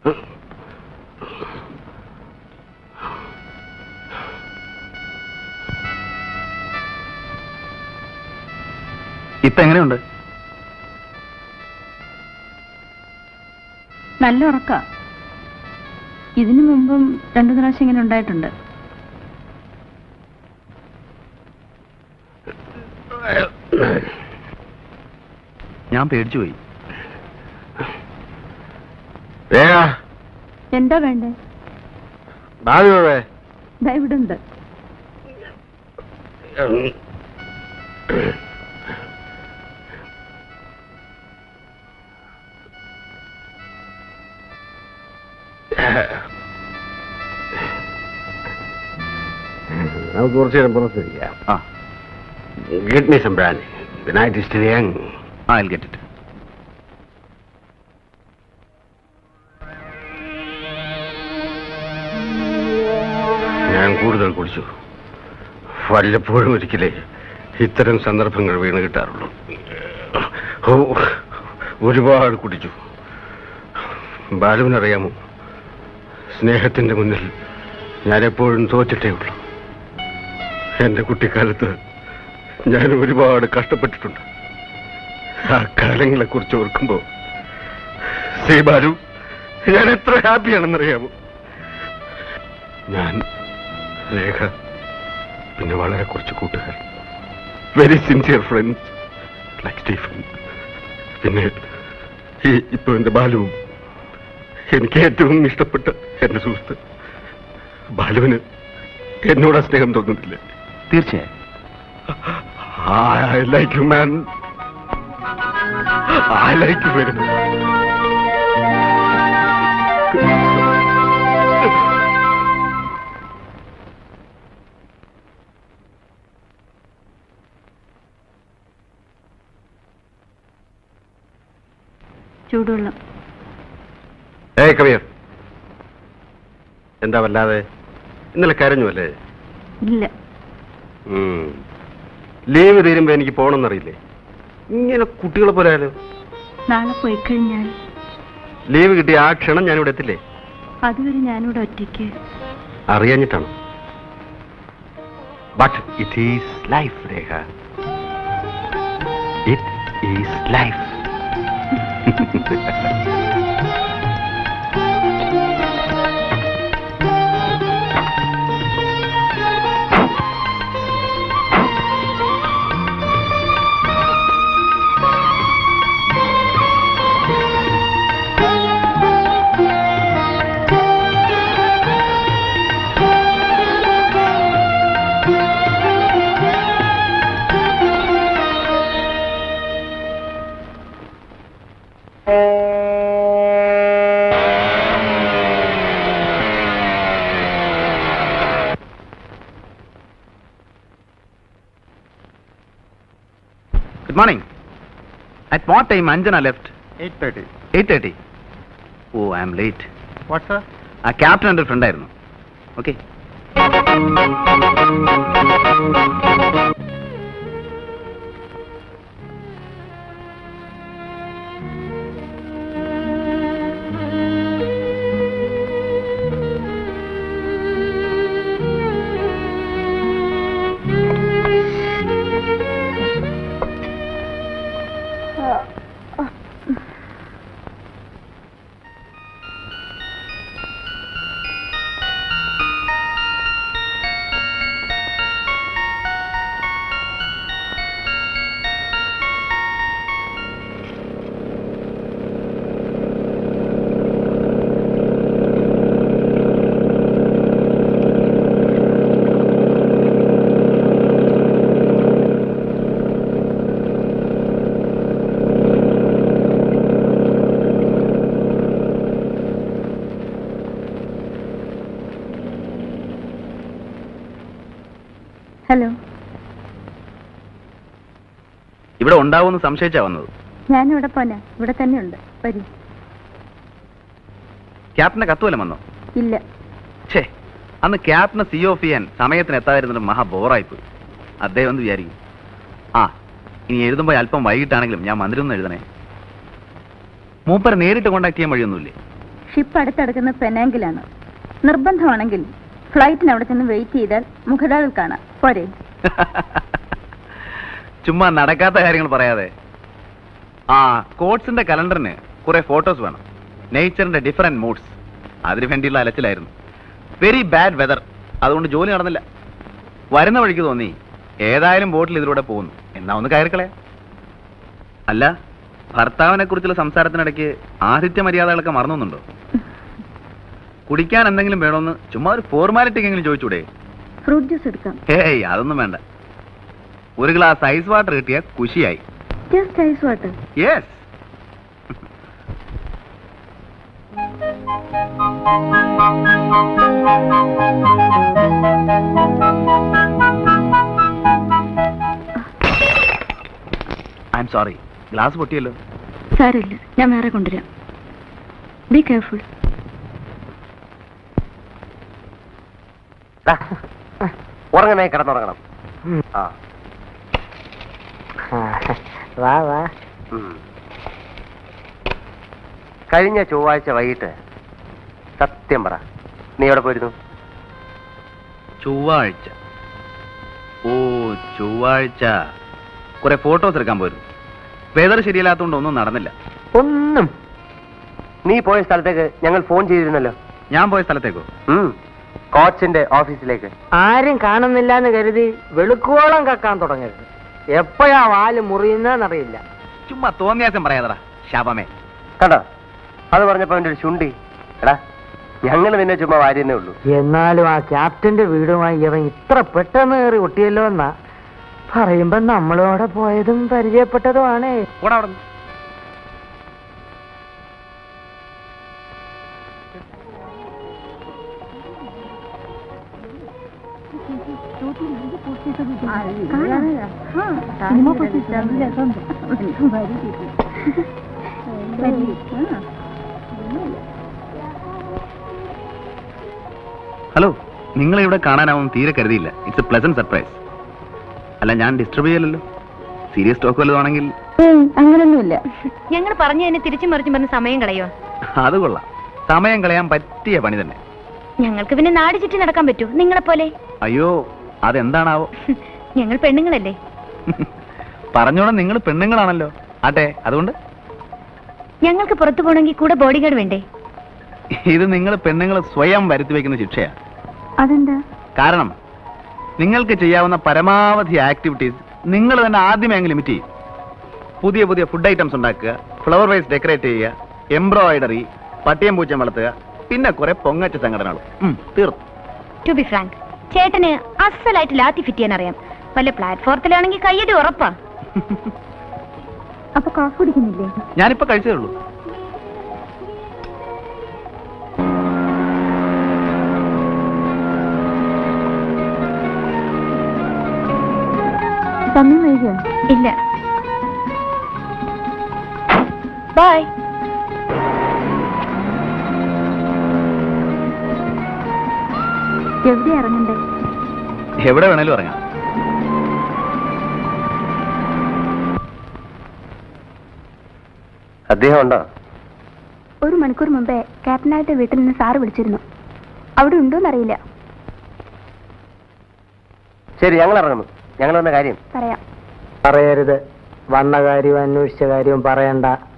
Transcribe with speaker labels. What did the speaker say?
Speaker 1: ഇപ്പൊ എങ്ങനെയുണ്ട്
Speaker 2: നല്ല ഉറക്ക ഇതിനു മുമ്പും രണ്ടു പ്രാവശ്യം ഇങ്ങനെ ഉണ്ടായിട്ടുണ്ട്
Speaker 1: ഞാൻ പേടിച്ചു പോയി
Speaker 3: രേഖ
Speaker 2: എന്താ വേണ്ടേ
Speaker 3: ഭാവിയോടെ
Speaker 2: ദാ ഇവിടെ ഉണ്ട്
Speaker 3: നമുക്ക് കുറച്ച് നേരം പുറത്തിരിക്കാം
Speaker 1: ആ
Speaker 3: get me some brand the night is still young
Speaker 1: I get it
Speaker 3: ഞാൻ കൂടുതൽ കുടിച്ചു വല്ലപ്പോഴും ഒരിക്കലേ ഇത്തരം സന്ദർഭങ്ങൾ വീണ് കിട്ടാറുള്ളൂ ഓ ഒരുപാട് കുടിച്ചു ബാലുവിനറിയാമോ സ്നേഹത്തിന്റെ മുന്നിൽ ഞാൻ എപ്പോഴും തോറ്റിട്ടേ ഉള്ളൂ എന്റെ കുട്ടിക്കാലത്ത് ഞാൻ ഒരുപാട് കഷ്ടപ്പെട്ടിട്ടുണ്ട് ആ കാലങ്ങളെ കുറിച്ച് ഓർക്കുമ്പോ ശ്രീ ബാലു ഞാൻ എത്ര ഹാപ്പിയാണെന്നറിയാമോ ഞാൻ രേഖ പിന്നെ വളരെ കുറച്ച് കൂട്ടുകാർ very sincere friends like Stephen പിന്നെ ഈ ഇപ്പൊ എന്റെ ബാലുവും എനിക്ക് ഏറ്റവും ഇഷ്ടപ്പെട്ട എന്റെ സുഹൃത്ത് ബാലുവിന് എന്നോട് ആ സ്നേഹം തോന്നുന്നില്ല
Speaker 1: തീർച്ചയായും
Speaker 3: I like you man I like you very much
Speaker 2: ചൂടുവെള്ളം
Speaker 3: ഏയ് കവിയർ എന്താ വല്ലാതെ ഇന്നലെ കരഞ്ഞു അല്ലേ
Speaker 2: ഇല്ല
Speaker 3: ഉം. ലീവ് തീരുമ്പോ എനിക്ക് പോകണമെന്നറിയില്ലേ ഇങ്ങനെ കുട്ടികളെ പോലെ ആയാലോ
Speaker 2: നാളെ പോയി കഴിഞ്ഞാൽ
Speaker 3: ലീവ് കിട്ടിയ ആ ക്ഷണം ഞാനിവിടെ എത്തില്ലേ
Speaker 2: അതുവരെ ഞാനിവിടെ ഒറ്റയ്ക്ക്
Speaker 3: അറിയാഞ്ഞിട്ടാണ് but it is life Rekha it is life
Speaker 1: good morning at what time Anjana left
Speaker 4: eight thirty
Speaker 1: eight thirty oh I am late
Speaker 4: what sir
Speaker 1: ആ ക്യാപ്റ്റൻ എൻ്റെ ഫ്രണ്ട് ആയിരുന്നു ഓക്കെ
Speaker 2: ഹലോ
Speaker 1: ഇവിടെ ഉണ്ടാവുമെന്ന് സംശയിച്ചാ വന്നത്
Speaker 2: ഞാനിവിടെ പോനെ ഇവിടെ തന്നെയുണ്ട് വരൂ
Speaker 1: ക്യാപ്റ്റന്റെ കത്തുവല്ല വന്നോ
Speaker 2: ഇല്ല
Speaker 1: ഛേ അന്ന് ക്യാപ്റ്റനെ സി ഓഫ് ചെയ്യാൻ സമയത്തിന് എത്താതിരുന്നിട്ട് മഹാ ബോറായിപ്പോയി അദ്ദേഹം എന്ത് വിചാരിക്കും ആ ഇനി എഴുതുമ്പോൾ അല്പം വൈകിട്ടാണെങ്കിലും ഞാൻ മന്ദിരം ഒന്ന് എഴുതണേ മൂപ്പരെ നേരിട്ട് കോണ്ടാക്ട് ചെയ്യാൻ വഴിയൊന്നുമില്ലേ
Speaker 2: ഷിപ്പ് അടുത്തടുക്കുന്ന പെനാങ്കിലാണ് നിർബന്ധമാണെങ്കിൽ ഫ്ലൈറ്റിന് അവിടെ ചെന്ന് വെയിറ്റ് ചെയ്താൽ മുഖതാവിൽ കാണാം പോരെ
Speaker 1: ചുമ്മാ നടക്കാത്ത കാര്യങ്ങൾ പറയാതെ ആ കോട്സിന്റെ കലണ്ടറിന് കുറെ ഫോട്ടോസ് വേണം നേച്ചറിന്റെ ഡിഫറെന്റ് മൂഡ്സ് അതിനു വേണ്ടിയുള്ള അലച്ചിലായിരുന്നു വെരി ബാഡ് വെതർ അതുകൊണ്ട് ജോലി നടന്നില്ല വരുന്ന വഴിക്ക് തോന്നി ഏതായാലും ബോട്ടിൽ ഇതിലൂടെ പോകുന്നു എന്നാ ഒന്ന് കയറിക്കളയാ അല്ല ഭർത്താവിനെ കുറിച്ചുള്ള സംസാരത്തിനിടയ്ക്ക് ആതിഥ്യ മര്യാദകളൊക്കെ മറന്നുണ്ടോ കുടിക്കാൻ എന്തെങ്കിലും വേണമെന്ന് ചുമ്മാ ഒരു ഫോർമാലിറ്റിക്കെങ്കിലും ചോദിച്ചൂടെ
Speaker 2: ഫ്രൂട്ട് ജ്യൂസ് എടുക്കാം
Speaker 1: ഏയ് അതൊന്നും വേണ്ട ഒരു ഗ്ലാസ് ഐസ് വാട്ടർ കിട്ടിയ കുശിയായി
Speaker 2: just ice water
Speaker 1: yes I am sorry glass പൊട്ടിയല്ലോ
Speaker 2: സാരമില്ല ഞാൻ വേറെ കൊണ്ടുവരാം ബി കെയർഫുൾ
Speaker 4: ഉറങ്ങണേ കിടന്നുറങ്ങണം ആ
Speaker 5: വാ വാ
Speaker 4: ഉം. കഴിഞ്ഞ ചൊവ്വാഴ്ച വൈകിട്ട് സത്യം പറ നീ എവിടെ പോയിരുന്നു
Speaker 1: ചൊവ്വാഴ്ച ഓ ചൊവ്വാഴ്ച കുറെ ഫോട്ടോസ് എടുക്കാൻ പോയിരുന്നു വെതർ ശരിയല്ലാത്തതുകൊണ്ട് ഒന്നും നടന്നില്ല
Speaker 4: ഒന്നും നീ പോയ സ്ഥലത്തേക്ക് ഞങ്ങൾ ഫോൺ ചെയ്തിരുന്നല്ലോ
Speaker 1: ഞാൻ പോയ സ്ഥലത്തേക്കോ
Speaker 4: ഉം. കോച്ചിന്റെ ഓഫീസിലേക്ക്
Speaker 5: ആരും കാണുന്നില്ല എന്ന് കരുതി വെളുക്കോളം കക്കാൻ തുടങ്ങരുത് എപ്പോഴാ വാല് മുറിയുന്നറിയില്ല
Speaker 1: ചുമ്മാ തോന്നിയാസം പറയാതടാ ശാപമേ
Speaker 4: കണ്ടോ അത് പറഞ്ഞപ്പോ അവന്റെ ഒരു ചുണ്ടി എടാ ഞങ്ങൾ നിന്നെ ചുമ്മാ വാരിയെന്നേ ഉള്ളൂ
Speaker 5: എന്നാലും ആ ക്യാപ്റ്റന്റെ വീടുമായി ഇവൻ ഇത്ര പെട്ടെന്ന് കയറി ഒട്ടിയല്ലോ എന്നാ പറയുമ്പോ നമ്മളോടെ പോയതും പരിചയപ്പെട്ടതുമാണേ
Speaker 1: ഓടാ അവിടെ ഹലോ നിങ്ങളെ ഇവിടെ കാണാനാവും തീരെ കരുതിയില്ല ഇറ്റ്സ് എ പ്ലസന്റ് സർപ്രൈസ് അല്ല ഞാൻ ഡിസ്റ്റർബ് ചെയ്യലല്ലോ സീരിയസ് ടോക്ക് വല്ലതാണെങ്കിൽ
Speaker 2: അങ്ങനൊന്നുമില്ല
Speaker 6: ഞങ്ങൾ പറഞ്ഞതിന് തിരിച്ചു മറിച്ചും പറഞ്ഞ് സമയം കളയോ
Speaker 1: അത് കൊള്ളാം സമയം കളയാൻ പറ്റിയ പണി തന്നെ
Speaker 6: ഞങ്ങൾക്ക് പിന്നെ നാട് ചുറ്റി നടക്കാൻ പറ്റൂ നിങ്ങളെ പോലെ
Speaker 1: അയ്യോ അതെന്താണാവോ
Speaker 6: ഞങ്ങൾ പെണ്ണുങ്ങളല്ലേ
Speaker 1: പറഞ്ഞോണം നിങ്ങൾ പെണ്ണുങ്ങളാണല്ലോ ആട്ടെ അതുകൊണ്ട്
Speaker 6: ഞങ്ങൾക്ക് പുറത്തു പോകണമെങ്കിൽ കൂടെ ബോഡി ഗാർഡ് വേണ്ടേ
Speaker 1: ഇത് നിങ്ങൾ പെണ്ണുങ്ങൾ സ്വയം വരുത്തി വെക്കുന്ന ശിക്ഷയാണ്
Speaker 2: അതെന്താ
Speaker 1: കാരണം നിങ്ങൾക്ക് ചെയ്യാവുന്ന പരമാവധി ആക്ടിവിറ്റീസ് നിങ്ങൾ തന്നെ ആദ്യമേ ലിമിറ്റ് ചെയ്യും പുതിയ പുതിയ ഫുഡ് ഐറ്റംസ് ഉണ്ടാക്കുക ഫ്ലവർ വൈസ് ഡെക്കറേറ്റ് ചെയ്യുക എംബ്രോയിഡറി പട്ടിയം പൂച്ചം വളർത്തുക പിന്നെ കുറെ പൊങ്ങച്ച സംഘടനകളും ഉം, തീർന്നു
Speaker 6: ടു ബി ഫ്രാങ്ക് ചേട്ടന് അസലായിട്ട് ലാത്തി ഫിറ്റ് ചെയ്യാൻ അറിയാം വല്ല പ്ലാറ്റ്ഫോർത്തിലാണെങ്കിൽ കയ്യടി ഉറപ്പാ
Speaker 2: അപ്പൊ കോഫി കുടിക്കുന്നില്ലേ
Speaker 1: ഞാനിപ്പോ കഴിച്ചതേ ഉള്ളൂ
Speaker 2: സമയം വൈകിയോ
Speaker 6: ഇല്ല ബൈ
Speaker 2: എവിടെ ഇറങ്ങണ്ടേ
Speaker 1: എവിടെ വേണേലും ഇറങ്ങാം
Speaker 4: അദ്ദേഹം ഉണ്ടോ
Speaker 2: ഒരു മണിക്കൂർ മുമ്പേ ക്യാപ്റ്റനായിട്ട് വീട്ടിൽ നിന്ന് സാറ് വിളിച്ചിരുന്നു അവിടെ ഉണ്ടോന്നറിയില്ല
Speaker 4: ശരി ഞങ്ങൾ ഇറങ്ങുന്നു ഞങ്ങൾ വന്ന കാര്യം
Speaker 2: പറയാം
Speaker 5: പറയരുത് വന്ന കാര്യവും അന്വേഷിച്ച കാര്യവും പറയണ്ട